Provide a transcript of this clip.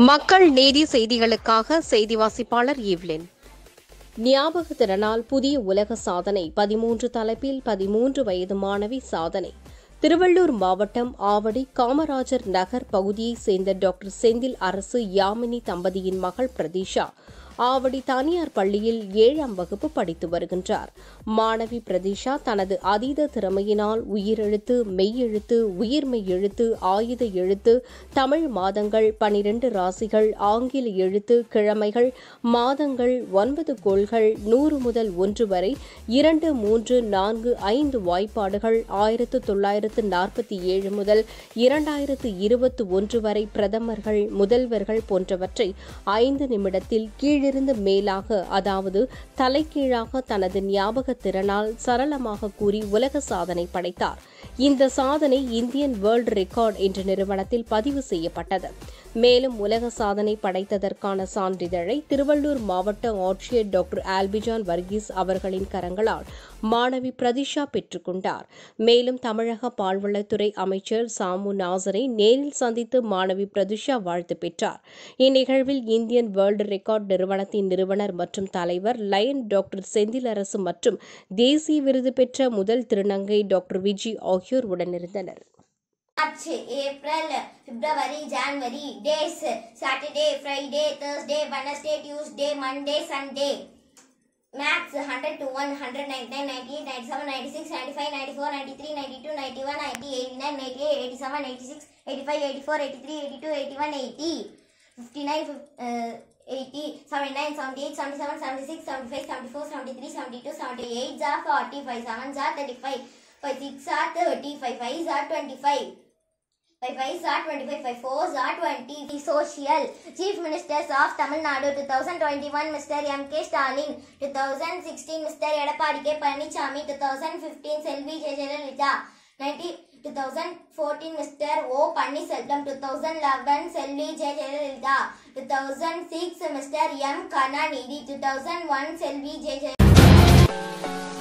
மக்கள் நீதி செய்திகளுக்காக செய்தி வாசிப்பாளர் ஈவ்லின் ஞாபக திறனால் புதிய உலக சாதனை பதிமூன்று தலைப்பில் பதிமூன்று வயது மாணவி சாதனை திருவள்ளூர் மாவட்டம் ஆவடி காமராஜர் நகர் பகுதியைச் சேர்ந்த டாக்டர் செந்தில் அரசு யாமினி தம்பதியின் மகள் பிரதீஷா ஆவடி தனியார் பள்ளியில் ஏழாம் வகுப்பு படித்து வருகின்றார் மாணவி பிரதீஷா தனது அதீத திறமையினால் உயிரெழுத்து மெய்யெழுத்து உயிர்மெய் எழுத்து ஆயுத எழுத்து தமிழ் மாதங்கள் பனிரெண்டு ராசிகள் ஆங்கில எழுத்து கிழமைகள் மாதங்கள் ஒன்பது கோள்கள் நூறு முதல் ஒன்று வரை இரண்டு மூன்று நான்கு ஐந்து வாய்ப்பாடுகள் ஆயிரத்து தொள்ளாயிரத்து நாற்பத்தி ஏழு முதல் இரண்டாயிரத்து இருபத்தி ஒன்று வரை பிரதமர்கள் முதல்வர்கள் போன்றவற்றை ஐந்து நிமிடத்தில் கீழிருந்து மேலாக அதாவது தலைகீழாக தனது ஞாபக திறனால் சரளமாக கூறி உலக சாதனை படைத்தார் இந்த சாதனை இந்தியன் வேர்ல்ட் ரெக்கார்ட் என்ற நிறுவனத்தில் பதிவு செய்யப்பட்டது மேலும் உலக சாதனை படைத்ததற்கான சான்றிதழை திருவள்ளூர் மாவட்ட ஆட்சியர் டாக்டர் ஆல்பிஜான் வர்கீஸ் அவர்களின் கரங்களால் மாணவி பிரதிஷா பெற்றுக்கொண்டார் மேலும் தமிழக பால்வளத்துறை அமைச்சர் சாமு நாசரை நேரில் சந்தித்து மாணவி பிரதிஷா வாழ்த்து பெற்றார் இந்நிகழ்வில் இந்தியன் வேர்ல்டு ரெக்கார்ட் நிறுவனத்தின் நிறுவனர் மற்றும் தலைவர் லயன் டாக்டர் செந்திலரசு மற்றும் தேசிய விருது பெற்ற முதல் திருநங்கை டாக்டர் விஜி ஆகியோர் உடனிருந்தனர் March April February January days Saturday Friday Thursday Wednesday Tuesday Monday Sunday max hundred to one hundred ninety nine ninety eight ninety seven ninety six ninety five ninety four ninety three ninety two ninety one ninety eighty nine ninety eight eighty seven eighty six eighty five eighty four eighty three eighty two eighty one eighty fifty nine eighty seventy nine seventy eight seventy seven seventy six seventy five seventy four seventy three seventy two seventy eight are forty five seven are thirty five five six are thirty five five are twenty five Five fives are 25, five fours are 20. The Social Chief Ministers of Tamil Nadu 2021 Mr. M. K. Stalin 2016 Mr. Edapadi K. Panichami 2015 Selvi J. Jayalalitha 90 2014 Mr. O. Panniselvam 2011 Selvi J. Jayalalitha 2006 Mr. M. Karnanidhi 2001 Selvi J. Jayalalitha